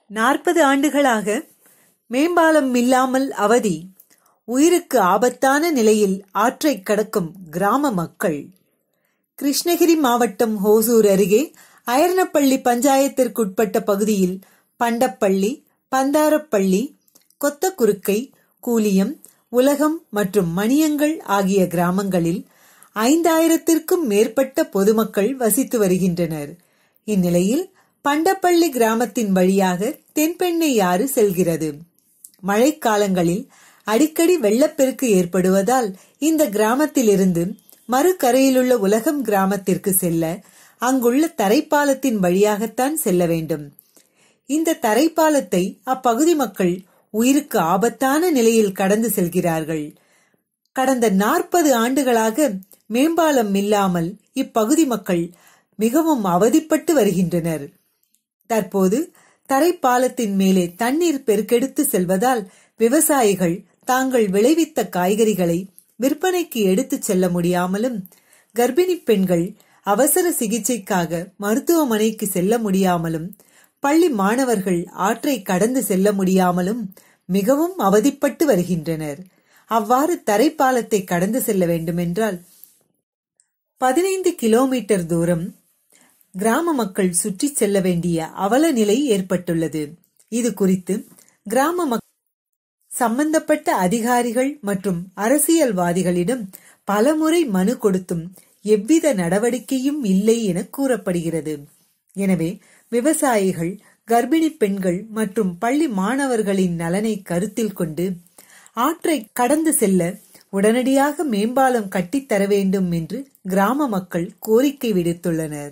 நாற்பது ஆண்டுகளாக மேம்பாலம் இல்லாமல் அவதி உயிருக்கு ஆபத்தான நிலையில் ஆற்றைக் கடக்கும் கிராம மக்கள் கிருஷ்ணகிரி மாவட்டம் ஹோசூர் அருகே அயர்னப்பள்ளி பஞ்சாயத்திற்குட்பட்ட பகுதியில் பண்டப்பள்ளி பந்தாரப்பள்ளி கொத்தக்குறுக்கை கூலியம் உலகம் மற்றும் மணியங்கள் ஆகிய கிராமங்களில் ஐந்தாயிரத்திற்கும் மேற்பட்ட பொதுமக்கள் வசித்து வருகின்றனர் இந்நிலையில் பண்டப்பள்ளி கிராமத்தின் வழியாக தென்பெண்ணை ஆறு செல்கிறது மழைக்காலங்களில் அடிக்கடி வெள்ளப்பெருக்கு ஏற்படுவதால் இந்த கிராமத்திலிருந்து மறுகரையிலுள்ள உலகம் கிராமத்திற்கு செல்ல அங்குள்ள தரைப்பாலத்தின் வழியாகத்தான் செல்ல வேண்டும் இந்த தரைப்பாலத்தை அப்பகுதி மக்கள் உயிருக்கு ஆபத்தான நிலையில் கடந்து செல்கிறார்கள் கடந்த நாற்பது ஆண்டுகளாக மேம்பாலம் இல்லாமல் இப்பகுதி மக்கள் மிகவும் அவதிப்பட்டு வருகின்றனர் தற்போது தரைப்பாலத்தின் மேலே தண்ணீர் பெருக்கெடுத்து செல்வதால் விவசாயிகள் தாங்கள் விளைவித்த காய்கறிகளை விற்பனைக்கு எடுத்துச் செல்ல முடியாமலும் கர்ப்பிணி பெண்கள் அவசர சிகிச்சைக்காக மருத்துவமனைக்கு செல்ல முடியாமலும் பள்ளி மாணவர்கள் ஆற்றை கடந்து செல்ல முடியாமலும் மிகவும் அவதிப்பட்டு வருகின்றனர் அவ்வாறு தரைப்பாலத்தை கடந்து செல்ல வேண்டுமென்றால் பதினைந்து கிலோமீட்டர் தூரம் கிராம மக்கள் சுற்றிச் செல்ல வேண்டிய அவல நிலை ஏற்பட்டுள்ளது இது குறித்து கிராம மக் சம்பந்தப்பட்ட அதிகாரிகள் மற்றும் அரசியல்வாதிகளிடம் பலமுறை மனு கொடுத்தும் எவ்வித நடவடிக்கையும் இல்லை என கூறப்படுகிறது எனவே விவசாயிகள் கர்ப்பிணி பெண்கள் மற்றும் பள்ளி மாணவர்களின் நலனை கருத்தில் கொண்டு ஆற்றை கடந்து செல்ல உடனடியாக மேம்பாலம் கட்டித்தர வேண்டும் என்று கிராம மக்கள் கோரிக்கை விடுத்துள்ளனர்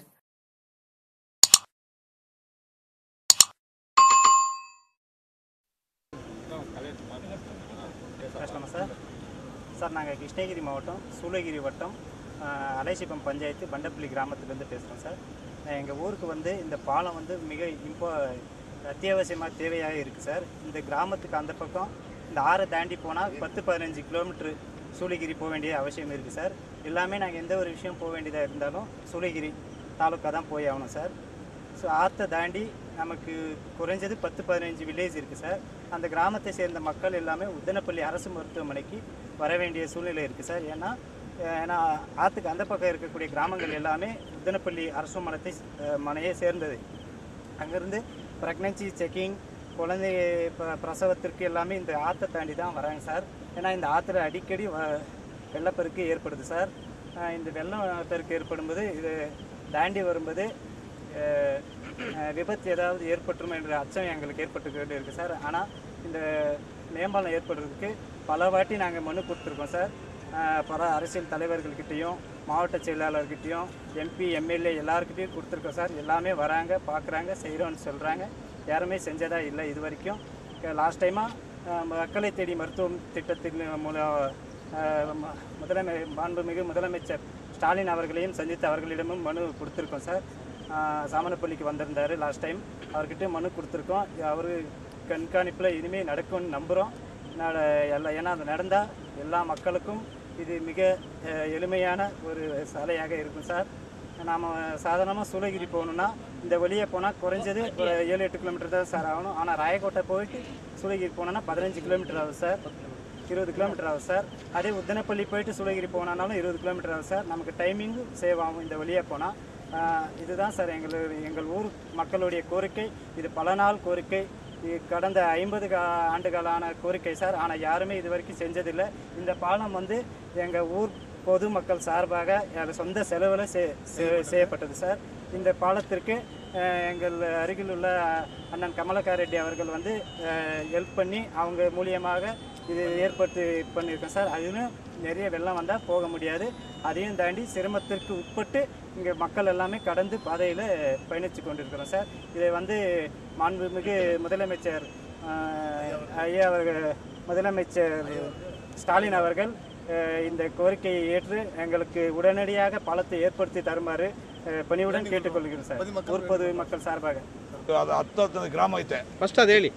பேசலாமா சார் சார் நாங்கள் கிருஷ்ணகிரி மாவட்டம் சூளகிரி வட்டம் ஆஹ், அலைசிப்பம் பஞ்சாயத்து பண்டப்பள்ளி கிராமத்துலேருந்து பேசுகிறோம் சார் எங்கள் ஊருக்கு வந்து இந்த பாலம் வந்து மிக இம்போ அத்தியாவசியமாக தேவையாக இருக்குது சார் இந்த கிராமத்துக்கு அந்த பக்கம் இந்த ஆறை தாண்டி போனால் பத்து பதினஞ்சு கிலோமீட்ரு சூளகிரி போக வேண்டிய அவசியம் இருக்குது சார் எல்லாமே நாங்கள் எந்த ஒரு விஷயம் போக வேண்டியதாக இருந்தாலும் சூளகிரி தாலுக்கா தான் போய் ஆகணும் சார் ஸோ ஆற்றை தாண்டி நமக்கு குறைஞ்சது பத்து பதினஞ்சு வில்லேஜ் இருக்குது சார் அந்த கிராமத்தை சேர்ந்த மக்கள் எல்லாமே உத்தனப்பள்ளி அரசு மருத்துவமனைக்கு வர வேண்டிய சூழ்நிலை இருக்குது சார் ஏன்னா அஹ், ஏன்னா ஆற்றுக்கு அந்த பக்கம் இருக்கக்கூடிய கிராமங்கள் எல்லாமே உத்தனப்பள்ளி அரசு மனத்தை அஹ், மனையை சேர்ந்தது அங்கேருந்து ப்ரெக்னன்சி செக்கிங் குழந்தை ப- பிரசவத்திற்கு எல்லாமே இந்த ஆற்றை தாண்டி தான் வராங்க சார் ஏன்னா இந்த ஆற்றுல அடிக்கடி வ- வெள்ளப்பெருக்கு ஏற்படுது சார் அஹ், இந்த வெள்ளப்பெருக்கு ஏற்படும்போது இது தாண்டி வரும்போது அஹ், அஹ், விபத்து ஏதாவது ஏற்பட்டுரும் என்ற அச்சம் எங்களுக்கு ஏற்பட்டுக்கிட்டு இருக்குது சார் ஆனால் இந்த மேம்பாலம் ஏற்படுறதுக்கு பல வாட்டி நாங்கள் மனு கொடுத்துருக்கோம் சார் அஹ், பல அரசியல் தலைவர்கள்கிட்டையும் மாவட்ட செயலாளர்கிட்டையும் எம்பி எம்எல்ஏ எல்லாருக்கிட்டையும் கொடுத்துருக்கோம் சார் எல்லாமே வராங்க பார்க்குறாங்க செய்கிறோன்னு சொல்கிறாங்க யாருமே செஞ்சதா இல்லை இது வரைக்கும் லாஸ்ட் டைமாக மக்களை தேடி மருத்துவம் திட்டத்தின் மூலம் அஹ், ம- முதலமை மாண்புமிகு முதலமைச்சர் ஸ்டாலின் அவர்களையும் சந்தித்து அவர்களிடமும் மனு கொடுத்துருக்கோம் சார் அஹ், சாமனப்பள்ளிக்கு வந்திருந்தார் லாஸ்ட் டைம் அவர்கிட்ட மனு கொடுத்துருக்கோம் அவர் கண்காணிப்பில் இனிமேல் நடக்கும்னு நம்புகிறோம் நட எல்லாம் ஏன்னா அது நடந்தால் எல்லா மக்களுக்கும் இது மிக அஹ், எளிமையான ஒரு சாலையாக இருக்கும் சார் நாம் சாதாரணமாக சூளகிரி போகணுன்னா இந்த வழியே போனால் குறைஞ்சது ஒரு ஏழு எட்டு கிலோமீட்டர் தான் சார் ஆகணும் ஆனால் ராயக்கோட்டை போயிட்டு சூளகிரி போனோன்னா பதினஞ்சு கிலோமீட்டர் ஆகும் சார் இருபது கிலோமீட்டர் ஆகும் சார் அதே உத்தனப்பள்ளி போயிட்டு சூளகிரி போனாலும் இருபது கிலோமீட்டர் ஆகும் சார் நமக்கு டைமிங் சேவ் ஆகும் இந்த வழியாக போனால் இதுதான் சார் எங்கள் எங்கள் ஊர் மக்களுடைய கோரிக்கை இது பல நாள் கோரிக்கை இது கடந்த ஐம்பது கா ஆண்டுகளான கோரிக்கை சார் ஆனால் யாருமே இது வரைக்கும் செஞ்சதில்லை இந்த பாலம் வந்து எங்கள் ஊர் பொதுமக்கள் சார்பாக எங்கள் சொந்த செலவில் செய்- செய்- செய்யப்பட்டது சார் இந்த பாலத்திற்கு அஹ், எங்கள் அருகில் உள்ள அண்ணன் கமலக்கா ரெட்டி அவர்கள் வந்து ஹெல்ப் பண்ணி அவங்க மூலியமாக இது ஏற்படுத்தி பண்ணியிருக்கோம் சார் அதிலும் நிறைய வெள்ளம் வந்தால் போக முடியாது அதையும் தாண்டி சிரமத்திற்கு உட்பட்டு இங்கே மக்கள் எல்லாமே கடந்து பாதையில் பயணித்து கொண்டிருக்கிறோம் சார் இதை வந்து மாண்புமிகு முதலமைச்சர் அஹ், ஐயா அவர்கள் முதலமைச்சர் ஸ்டாலின் அவர்கள் அஹ், இந்த கோரிக்கையை ஏற்று எங்களுக்கு உடனடியாக பாலத்தை ஏற்படுத்தி தருமாறு அஹ், பணிவுடன் கேட்டுக்கொள்கிறோம் சார் ஊர் பொது மக்கள் சார்பாக ಅದು ಹತ್ತು ಹತ್ತೊಂದು ಗ್ರಾಮ ಐತೆ ಫಸ್ಟ್ ಅದು ಹೇಳಿ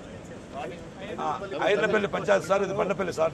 ಐರ್ಲಪಲ್ಲಿ ಪಂಚಾಯತ್ ಸರ್ ಇದು ಬಂಡಪಲ್ಲಿ ಸರ್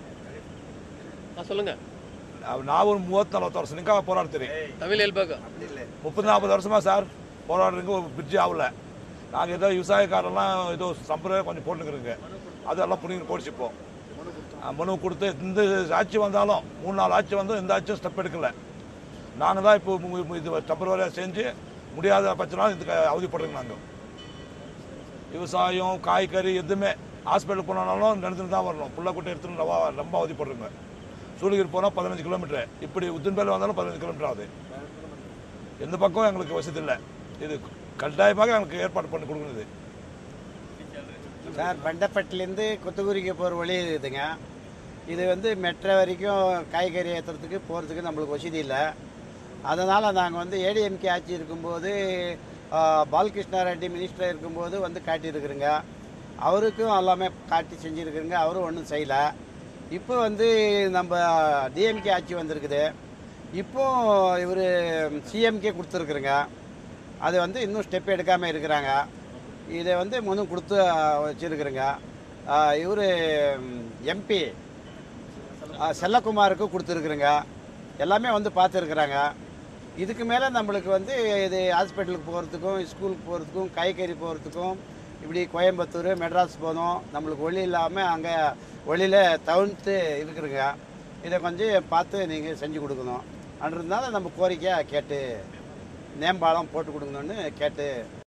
ಹಾಂ சொல்லுங்க ನಾವು- ನಾವು ಮೂವತ್ತು ನಲ್ವತ್ತು ವರ್ಷದಿಂದ போராடுತೀರಿ தமிழ் ಹೇಳ್ಬೇಕು முப்பது நாற்பது வருஷமா சார் போராடுறதுக்கு ஒரு பிரிட்ஜ் ஆகல நாங்கள் ஏதோ விவசாயக்காரெல்லாம் ஏதோ சம்பிரதாயம் கொஞ்சம் போட்டுக்கிறோங்க அதெல்லாம் புரிஞ்சு போடிச்சுப்போம் மனு கொடுத்து இந்த ஆட்சி வந்தாலும் மூணு நாலு ஆட்சி வந்தும் எந்த ஆட்சியும் ஸ்டெப் எடுக்கல நாங்கள் தான் இப்போ மு- மு- இது டெம்பரவரியாக செஞ்சு முடியாத பட்சம்லாம் இதுக்கு அவதிப்படுறோங்க நாங்கள் விவசாயம் காய்கறி எதுவுமே ஹாஸ்பிட்டல் போனாலும் நடந்துட்டு தான் வரணும் புள்ள குட்டை எடுத்துட்டு ரொம்ப ரொம்ப அவதிப்படுறோங்க சூளகிரி போனால் பதினஞ்சு கிலோமீட்டர் இப்படி உத்தின்பேல் வந்தாலும் பதினஞ்சு கிலோமீட்டர் ஆகுது எந்த பக்கம் எங்களுக்கு வசதி இல்லை இது கட்டாயமாக எங்களுக்கு ஏற்பாடு பண்ணி கொடுக்குறது சார் பண்டப்பட்டிலேருந்து கொத்துக்குரிக்கு போகிற வழி இருக்குதுங்க இது வந்து மெட்ரோ வரைக்கும் காய்கறி ஏற்றுறதுக்கு போகிறதுக்கு நம்மளுக்கு வசதி இல்லை அதனால் நாங்கள் வந்து ஏடிஎம்கே ஆட்சி இருக்கும்போது ஆ, பாலகிருஷ்ணா ரெட்டி மினிஸ்டர் இருக்கும்போது வந்து காட்டியிருக்கிறோங்க அவருக்கும் எல்லாமே காட்டி செஞ்சுருக்குறோங்க அவரும் ஒன்றும் செய்யலை இப்போ வந்து நம்ம டிஎம்கே ஆட்சி வந்திருக்குது இப்போ இவர் சிஎம்கே கொடுத்துருக்குறோங்க அது வந்து இன்னும் ஸ்டெப் எடுக்காமல் இருக்கிறாங்க இதை வந்து முன்னும் கொடுத்து வச்சுருக்குறேங்க இவர் எம்பி செல்லக்குமாருக்கு கொடுத்துருக்குறேங்க எல்லாமே வந்து பார்த்துருக்குறாங்க இதுக்கு மேலே நம்மளுக்கு வந்து இது ஹாஸ்பிட்டலுக்கு போகிறதுக்கும் ஸ்கூலுக்கு போகிறதுக்கும் காய்கறி போகிறதுக்கும் இப்படி கோயம்புத்தூர் மெட்ராஸ் போகணும் நம்மளுக்கு ஒளி இல்லாமல் அங்கே ஒளியில் தவிர்த்து இருக்குதுங்க இதை கொஞ்சம் பார்த்து நீங்கள் செஞ்சு கொடுக்கணும் அன்றதுனால நம்ம கோரிக்கையாக கேட்டு நேம்பாலம் போட்டு கொடுக்கணும்னு கேட்டு